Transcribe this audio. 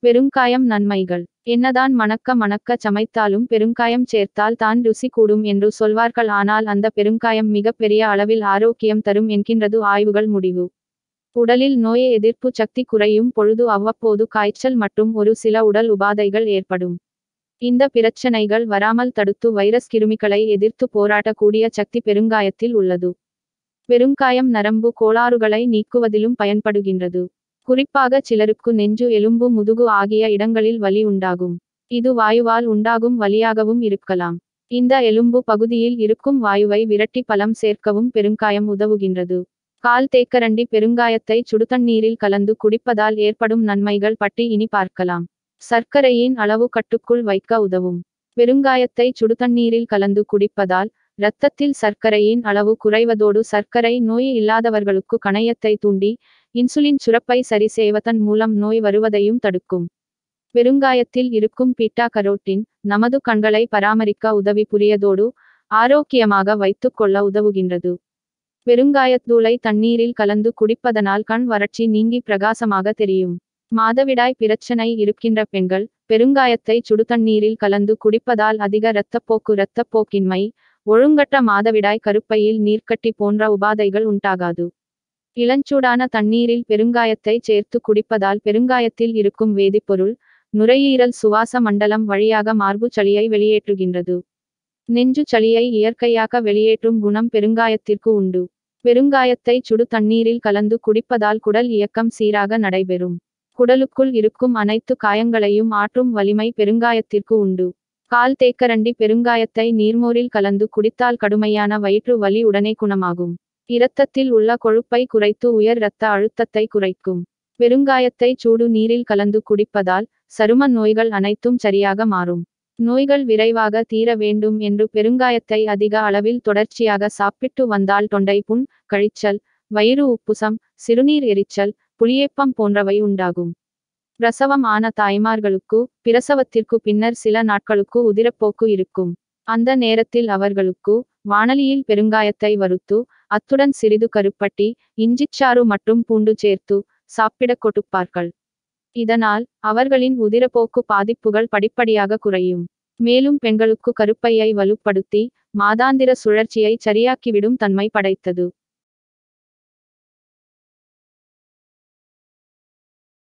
பெருங்காயம் நன்மைகள் என்னதான் மணக்க மணக்க சமைத்தாலும் பெருங்காயம் சேர்த்தால் தான் ருசி கூடும் என்று சொல்வார்கள் ஆனால் அந்த பெருங்காயம் மிக பெரிய அளவில் ஆரோக்கியம் தரும் என்கின்றது ஆய்வுகள் முடிவு உடலில் நோய் எதிர்ப்பு சக்தி குறையும் பொழுது அவ்வப்போது காய்ச்சல் மற்றும் ஒரு சில உடல் உபாதைகள் ஏற்படும் இந்த பிரச்சனைகள் வராமல் தடுத்து வைரஸ் கிருமிகளை எதிர்த்து போராடக்கூடிய சக்தி பெருங்காயத்தில் உள்ளது பெருங்காயம் நரம்பு கோளாறுகளை நீக்குவதிலும் பயன்படுகின்றது குறிப்பாக சிலருக்கு நெஞ்சு எலும்பு முதுகு ஆகிய இடங்களில் வலி உண்டாகும் இது வாயுவால் உண்டாகும் வலியாகவும் இருக்கலாம் இந்த எலும்பு பகுதியில் இருக்கும் வாயுவை விரட்டி பலம் சேர்க்கவும் பெருங்காயம் உதவுகின்றது கால் தேக்கரண்டி பெருங்காயத்தை சுடுதண்ணீரில் கலந்து குடிப்பதால் ஏற்படும் நன்மைகள் பற்றி இனி பார்க்கலாம் சர்க்கரையின் அளவு கட்டுக்குள் வைக்க உதவும் பெருங்காயத்தை சுடுதண்ணீரில் கலந்து குடிப்பதால் இரத்தத்தில் சர்க்கரையின் அளவு குறைவதோடு சர்க்கரை நோய் இல்லாதவர்களுக்கு கணையத்தை தூண்டி இன்சுலின் சுரப்பை சரி செய்வதன் மூலம் நோய் வருவதையும் தடுக்கும் பெருங்காயத்தில் இருக்கும் பீட்டா கரோட்டின் நமது கண்களை பராமரிக்க உதவி புரியதோடு ஆரோக்கியமாக வைத்துக் கொள்ள உதவுகின்றது பெருங்காயத்தூளை தண்ணீரில் கலந்து குடிப்பதனால் கண் வறட்சி நீங்கி பிரகாசமாக தெரியும் மாதவிடாய் பிரச்சனை இருக்கின்ற பெண்கள் பெருங்காயத்தை சுடுதண்ணீரில் கலந்து குடிப்பதால் அதிக இரத்தப்போக்கு இரத்தப்போக்கின்மை ஒழுங்கற்ற மாதவிடாய் கருப்பையில் நீர்க்கட்டி போன்ற உபாதைகள் உண்டாகாது இளஞ்சூடான தண்ணீரில் பெருங்காயத்தை சேர்த்து குடிப்பதால் பெருங்காயத்தில் இருக்கும் வேதிப்பொருள் நுரையீரல் சுவாச மண்டலம் வழியாக மார்பு சளியை வெளியேற்றுகின்றது நெஞ்சு சளியை இயற்கையாக வெளியேற்றும் குணம் பெருங்காயத்திற்கு உண்டு பெருங்காயத்தை சுடு தண்ணீரில் கலந்து குடிப்பதால் குடல் இயக்கம் சீராக நடைபெறும் குடலுக்குள் இருக்கும் அனைத்து காயங்களையும் ஆற்றும் வலிமை பெருங்காயத்திற்கு உண்டு கால் தேக்கரண்டி பெருங்காயத்தை நீர்மோரில் கலந்து குடித்தால் கடுமையான வயிற்று வலி உடனே குணமாகும் இரத்தத்தில் உள்ள கொழுப்பை குறைத்து உயர் இரத்த அழுத்தத்தை குறைக்கும் பெருங்காயத்தை சூடு நீரில் கலந்து குடிப்பதால் சரும நோய்கள் அனைத்தும் சரியாக மாறும் நோய்கள் விரைவாக தீர வேண்டும் என்று பெருங்காயத்தை அதிக அளவில் தொடர்ச்சியாக சாப்பிட்டு வந்தால் தொண்டை புண் கழிச்சல் வயிறு உப்புசம் சிறுநீர் எரிச்சல் புளியேப்பம் போன்றவை உண்டாகும் பிரசவம் ஆன தாய்மார்களுக்கு பிரசவத்திற்கு பின்னர் சில நாட்களுக்கு உதிரப்போக்கு இருக்கும் அந்த நேரத்தில் அவர்களுக்கு வாணலியில் பெருங்காயத்தை வறுத்து அத்துடன் சிறிது கருப்பட்டி இஞ்சிச்சாறு மற்றும் பூண்டு சேர்த்து சாப்பிடக் கொடுப்பார்கள் இதனால் அவர்களின் உதிரப்போக்கு பாதிப்புகள் படிப்படியாக குறையும் மேலும் பெண்களுக்கு கருப்பையை வலுப்படுத்தி மாதாந்திர சுழற்சியை சரியாக்கிவிடும் தன்மை படைத்தது